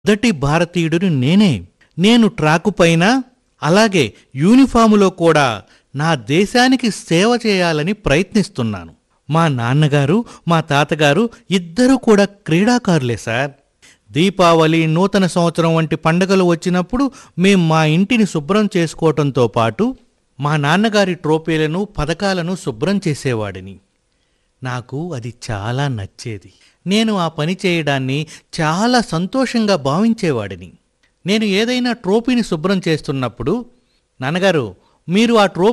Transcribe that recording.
మొదటి భారతీయుడిని నేనే నేను ట్రాకు పైన అలాగే యూనిఫాములో కూడా నా దేశానికి సేవ చేయాలని ప్రయత్నిస్తున్నాను మా నాన్నగారు మా తాతగారు ఇద్దరూ కూడా క్రీడాకారులే సార్ దీపావళి నూతన సంవత్సరం వంటి పండగలు వచ్చినప్పుడు మేం మా ఇంటిని శుభ్రం చేసుకోవటంతో పాటు మా నాన్నగారి ట్రోఫీలను పథకాలను శుభ్రం చేసేవాడిని నాకు అది చాలా నచ్చేది నేను ఆ పని చేయడాన్ని చాలా సంతోషంగా భావించేవాడిని నేను ఏదైనా ట్రోఫీని శుభ్రం చేస్తున్నప్పుడు నాన్నగారు మీరు ఆ ట్రోఫీ